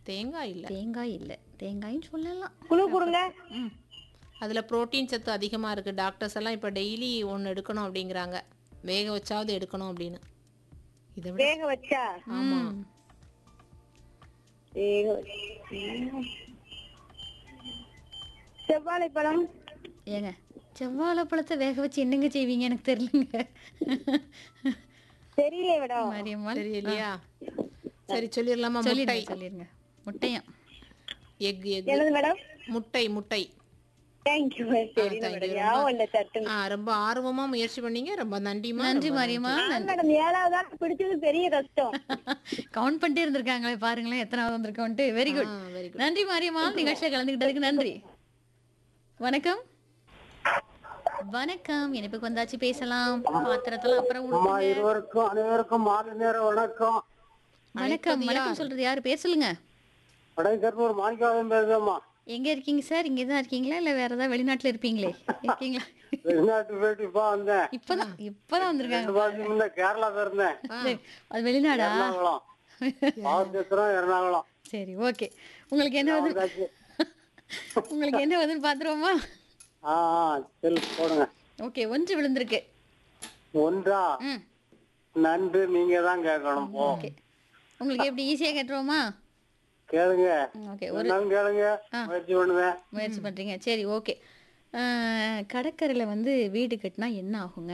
தேங்காய் இல்ல தேங்காய் இல்லை தேங்காயும் சொல்லலாம் குழு கொடுங்க ம் அதுல புரோட்டீன் சத்து அதிகமா இருக்கு டாக்டர்ஸ் எல்லாம் இப்ப டெய்லி ஒன்னு எடுக்கணும் அப்படிங்கிறாங்க வேக வச்சாவது எடுக்கணும் அப்படின்னு இதை விட வேக வச்சா ஆமா ம். வேக வச்சு. செவ்வாழை பழம் ஏங்க செவ்வாழை பழத்தை வேக வச்சு என்னங்க செய்வீங்க எனக்கு தெரியலங்க தெரியல மேடம் மாரியம்மாள் தெரியலையா சரி சொல்லிடலாமா முட்டை சொல்லிருங்க சொல்லிருங்க முட்டையம் எக் எக் என்னது மேடம் முட்டை முட்டை தேங்க்யூ தெரியல thank மேடம் you. ஞாபகம் இல்ல சட்டு ஆ ரொம்ப ஆர்வமா முயற்சி பண்ணீங்க ரொம்ப நன்றிமா நன்றி ரொம்ப மாரியம்மா மேடம் ஏழாவதா பிடிச்சது பெரிய கஷ்டம் கவுண்ட் பண்ணிட்டே இருந்திருக்காங்களே பாருங்களேன் எத்தனாவது வந்திருக்கோன்ட்டு வெரி குட் வெரி குட் நன்றி மாரியம்மாள் நிகழ்ச்சியில் கலந்துக்கிட்டதுக்கு நன்றி வணக்கம் வணக்கம் இனிப்புக்கு வந்தாச்சு பேசலாம் பாத்திரத்தெல்லாம் அப்புறம் அம்மா ஊத்துங்க. இருவருக்கும் அனைவருக்கும் மாலை நேர வணக்கம் வணக்கம் வணக்கம் சொல்றது யாரு பேர் சொல்லுங்க வடகர்னூர் மாணிக்காவதம் பேசுதம்மா எங்க இருக்கீங்க சார் இங்க தான் இருக்கீங்களா இல்ல வேற ஏதாவது வெளிநாட்டுல இருப்பீங்களே இருக்கீங்களா வெளிநாட்டு போயிட்டு இப்போ வந்தேன் இப்பதான் இப்பதான் வந்திருக்காங்க ரெண்டு மாசத்துக்கு முன்ன கேரளா போயிருந்தேன் சரி, அது வெளிநாடா எர்ணாகுளம் பாவச்சத்திரம் எர்ணாகுளம் சரி ஓகே உங்களுக்கு என்ன வந்து வந்தாச்சு. உங்களுக்கு என்ன வந்துன்னு பாத்துருவோமா ஆ ஆ, சரி போடுங்க ஓகே ஒன்று விழுந்திருக்கு ஒன்றா ம் நன்று நீங்க தான் கேட்கணும் போ ஓகே உங்களுக்கு எப்படி ஈஸியா கேட்டுருவோமா கேளுங்க ஓகே ஒரு என்னன்னு கேளுங்க முயற்சி பண்ணுவேன் முயற்சி பண்றீங்க சரி ஓகே கடற்கரையில வந்து வீடு கட்டினா என்ன ஆகுங்க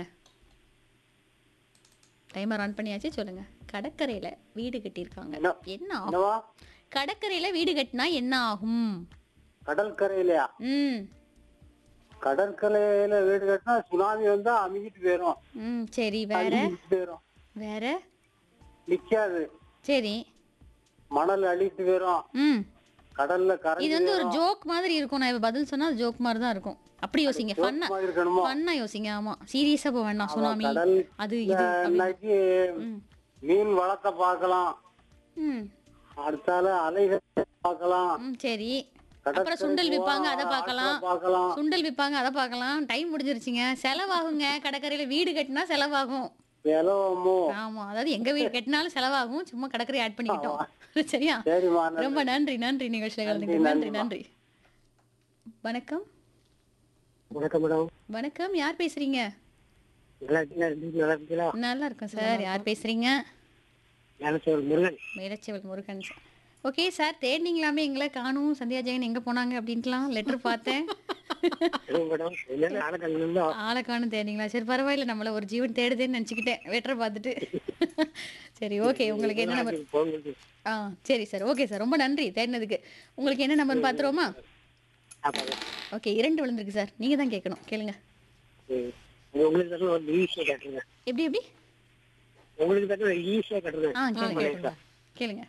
டைமர் ஆன் பண்ணியாச்சு சொல்லுங்க கடற்கரையில வீடு கட்டியிருக்காங்க என்ன? என்ன ஆகும் என்னவா கடற்கரையில வீடு கட்டினா என்ன ஆகும் கடற்கரையிலயா ம் கடற்கரையில வீடு கட்டினா சுனாமி வந்தா அமுகிட்டு போயிரும் ம் சரி வேற அழிஞ்சிட்டு போயிரும் வேற நிக்காது சரி மணல் அழிட்டு போயிரும் ம் கடல்ல இது கரைஞ்சு வந்து ஒரு ஜோக் மாதிரி இருக்கும் நான் இப்ப பதில் சொன்னா ஜோக் மாதிரி தான் இருக்கும் அப்படி யோசிங்க ஃபன்னா மாதிரி இருக்கணுமோ ஃபன்னா யோசிங்க ஆமா சீரியஸா போக வேண்டாம் சுனாமி கடல் அது இது அப்படி- இன்னைக்கு ம். மீன் வளத்தை பார்க்கலாம் ம் அடுத்தால அலைகள் பார்க்கலாம் ம் சரி கடற்கரை அப்புறம் சுண்டல் போனா விற்பாங்க அதை ஆட்களை பார்க்கலாம் பார்க்கலாம் சுண்டல் விற்பாங்க அதை பார்க்கலாம் டைம் முடிஞ்சிருச்சுங்க செலவாகுங்க கடற்கரையில வீடு கட்டினா செலவாகும் செலவமோ ஆமா அதாவது எங்க வீடு கட்டினாலும் செலவாகும் சும்மா கடற்கரை ஆட் பண்ணிக்கிட்டோம் சரியா சரிம்மா ரொம்ப நன்றி நன்றி நிகழ்ச்சியில் கலந்துக்கு நன்றி நன்றி வணக்கம் வணக்கம் மேடம் வணக்கம் யார் பேசுறீங்க நல்லா இருக்கீங்களா நல்லா இருக்கீங்களா நல்லா இருக்கும் சார் யார் பேசுறீங்க நினைச்சவர் Murugan Melacheval Murugan sir okay sir தேடினீங்களாமே எங்களை காணும் சந்தியா ஜெகன் எங்க போனாங்க அப்படின்ட்டுலாம் லெட்டர் பார்த்தேன் மேடம் என்ன ஆனக்கல்ல ஆளை காணும் தேடிங்களா சரி பரவாயில்ல நம்மள ஒரு ஜீவன் தேடுதேன்னு நினச்சிக்கிட்டேன் லெட்டர் பார்த்துட்டு சரி ஓகே உங்களுக்கு என்ன நம்பர் போகுது ஆ சரி சார் ஓகே சார் ரொம்ப நன்றி தேடினதுக்கு உங்களுக்கு என்ன நம்பர் பார்த்துருவோமா ஓகே இரண்டு விழுந்திருக்கு சார் நீங்க தான் கேட்கணும் கேளுங்க உங்களுக்கு தான் ஒரு ஈஸியா கட்டுறேன் எப்படி எப்படி உங்களுக்கு தான் ஒரு ஈஸியா கட்டுறேன் ஆ கேளுங்க கேளுங்க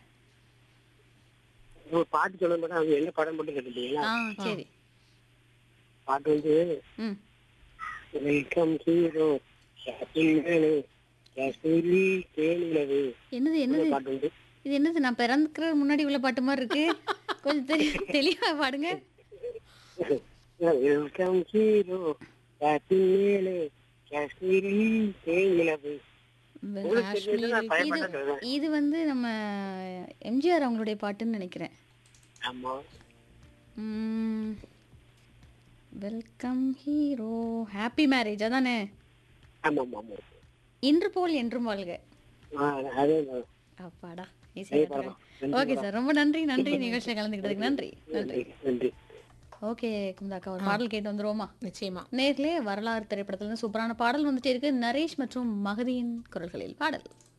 ஒரு பாட்டு சொல்ல மாட்டேன் அவங்க என்ன படம் போட்டு கட்டுட்டீங்களா ஆ சரி பாட்டு வந்து ம் வெல்கம் ஹீரோ காஷ்மீரி தேனிலவு என்னது என்னது பாட்டு வந்து இது என்னது நான் பிறந்துக்கிற முன்னாடி உள்ள பாட்டு மாதிரி இருக்கு கொஞ்சம் தெளி தெளிவா பாடுங்க வெல்கம் ஹீரோ மேலே காஷ்மீரி தேனிலவு உங்களுக்கு தெரிஞ்சது நான் இது பயப்பட்டு சொல்றேன். இது வந்து நம்ம எம்ஜிஆர் அவங்களுடைய பாட்டுன்னு நினைக்கிறேன் ஆமா வெல்கம் ஹீரோ ஹாப்பி மேரேஜ் அதானே ஆமா ஆமா ஆமா இன்று போல் என்றும் வாழ்க ஆ, அதே தான். அப்பாடா ஈஸியாக ஓகே சார் ரொம்ப நன்றி நன்றி நிகழ்ச்சியில் கலந்துக்கிட்டதுக்கு நன்றி நன்றி நன்றி ஓகே குமுதாக்கா ஒரு பாடல் கேட்டு வந்துருவோமா நிச்சயமா நேர்களே வரலாறு திரைப்படத்துல இருந்து சூப்பரான பாடல் வந்துட்டே இருக்கு நரேஷ் மற்றும் மகதியின் குரல்களில் பாடல்